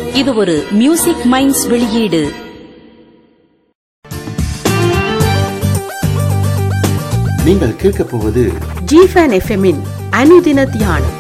இது ஒரு music minds வெளியீடு நீங்கள் கேட்கப் போவது ஜிஃபன் எஃப்எம்மின் அனுதின தியானம்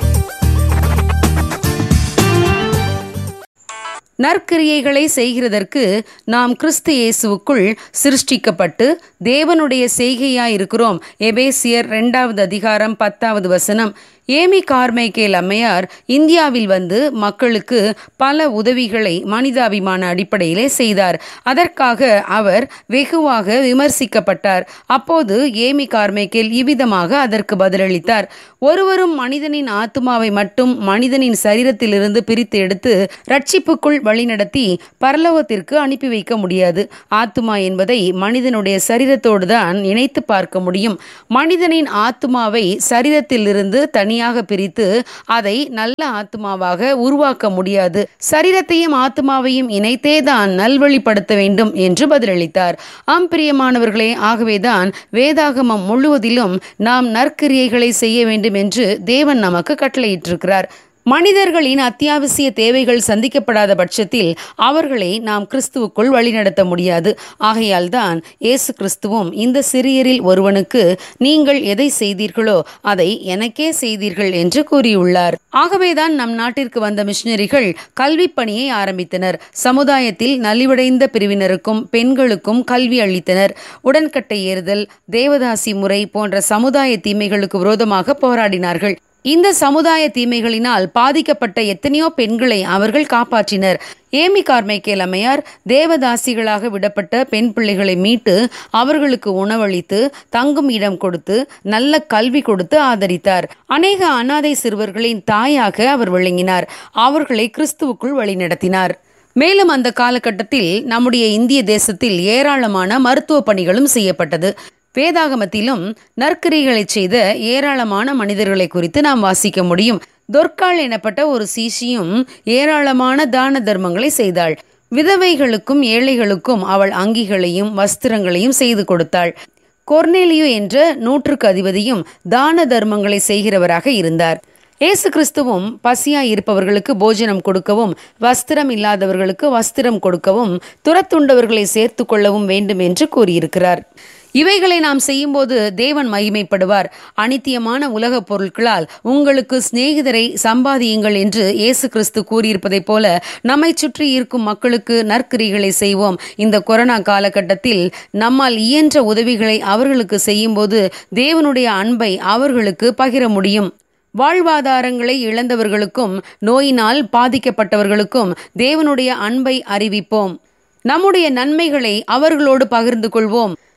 நற்கிரியைகளை செய்கிறதற்கு நாம் கிறிஸ்து இயேசுவுக்குள் சிருஷ்டிக்கப்பட்டு தேவனுடைய செய்கையாயிருக்கிறோம் எபேசியர் இரண்டாவது அதிகாரம் பத்தாவது வசனம் ஏமி கார்மைக்கேல் அம்மையார் இந்தியாவில் வந்து மக்களுக்கு பல உதவிகளை மனிதாபிமான அடிப்படையிலே செய்தார் அதற்காக அவர் வெகுவாக விமர்சிக்கப்பட்டார் அப்போது ஏமி கார்மைக்கேல் இவ்விதமாக அதற்கு பதிலளித்தார் ஒருவரும் மனிதனின் ஆத்மாவை மட்டும் மனிதனின் சரீரத்திலிருந்து பிரித்து எடுத்து ரட்சிப்புக்குள் வழிநடத்தி பரலோகத்திற்கு அனுப்பி வைக்க முடியாது ஆத்மா என்பதை மனிதனுடைய சரீரத்தோடு தான் இணைத்து பார்க்க முடியும் மனிதனின் ஆத்மாவை சரீரத்திலிருந்து தனியாக பிரித்து அதை நல்ல ஆத்மாவாக உருவாக்க முடியாது சரீரத்தையும் ஆத்மாவையும் இணைத்தே தான் நல்வழிப்படுத்த வேண்டும் என்று பதிலளித்தார் ஆம் பிரியமானவர்களே ஆகவேதான் வேதாகமம் முழுவதிலும் நாம் நற்கிரியைகளை செய்ய வேண்டும் என்று தேவன் நமக்கு கட்டளையிட்டிருக்கிறார் மனிதர்களின் அத்தியாவசிய தேவைகள் சந்திக்கப்படாத பட்சத்தில் அவர்களை நாம் கிறிஸ்துவுக்குள் வழிநடத்த முடியாது ஆகையால் தான் இயேசு கிறிஸ்துவும் இந்த சிறியரில் ஒருவனுக்கு நீங்கள் எதை செய்தீர்களோ அதை எனக்கே செய்தீர்கள் என்று கூறியுள்ளார் ஆகவேதான் நம் நாட்டிற்கு வந்த மிஷினரிகள் கல்வி பணியை ஆரம்பித்தனர் சமுதாயத்தில் நலிவடைந்த பிரிவினருக்கும் பெண்களுக்கும் கல்வி அளித்தனர் உடன்கட்டை ஏறுதல் தேவதாசி முறை போன்ற சமுதாய தீமைகளுக்கு விரோதமாக போராடினார்கள் இந்த சமுதாய தீமைகளினால் பாதிக்கப்பட்ட எத்தனையோ பெண்களை அவர்கள் காப்பாற்றினர் ஏமி கார்மைக்கேல் அம்மையார் தேவதாசிகளாக விடப்பட்ட பெண் பிள்ளைகளை மீட்டு அவர்களுக்கு உணவளித்து தங்கும் இடம் கொடுத்து நல்ல கல்வி கொடுத்து ஆதரித்தார் அநேக அனாதை சிறுவர்களின் தாயாக அவர் விளங்கினார் அவர்களை கிறிஸ்துவுக்குள் வழிநடத்தினார் மேலும் அந்த காலகட்டத்தில் நம்முடைய இந்திய தேசத்தில் ஏராளமான மருத்துவ பணிகளும் செய்யப்பட்டது வேதாகமத்திலும் நற்கிரிகளை செய்த ஏராளமான மனிதர்களை குறித்து நாம் வாசிக்க முடியும் தொர்க்காள் எனப்பட்ட ஒரு சீஷியும் ஏராளமான தான தர்மங்களை செய்தாள் விதவைகளுக்கும் ஏழைகளுக்கும் அவள் அங்கிகளையும் வஸ்திரங்களையும் செய்து கொடுத்தாள் கொர்னேலியு என்ற நூற்றுக்கு அதிபதியும் தான தர்மங்களை செய்கிறவராக இருந்தார் இயேசு கிறிஸ்துவும் பசியாய் இருப்பவர்களுக்கு போஜனம் கொடுக்கவும் வஸ்திரம் இல்லாதவர்களுக்கு வஸ்திரம் கொடுக்கவும் துரத்துண்டவர்களை சேர்த்து கொள்ளவும் வேண்டும் என்று கூறியிருக்கிறார் இவைகளை நாம் செய்யும்போது தேவன் மகிமைப்படுவார் அனித்தியமான உலகப் பொருட்களால் உங்களுக்கு சிநேகிதரை சம்பாதியுங்கள் என்று இயேசு கிறிஸ்து கூறியிருப்பதைப் போல நம்மை சுற்றி இருக்கும் மக்களுக்கு நற்கிரிகளை செய்வோம் இந்த கொரோனா காலகட்டத்தில் நம்மால் இயன்ற உதவிகளை அவர்களுக்கு செய்யும்போது தேவனுடைய அன்பை அவர்களுக்கு பகிர முடியும் வாழ்வாதாரங்களை இழந்தவர்களுக்கும் நோயினால் பாதிக்கப்பட்டவர்களுக்கும் தேவனுடைய அன்பை அறிவிப்போம் நம்முடைய நன்மைகளை அவர்களோடு பகிர்ந்து கொள்வோம்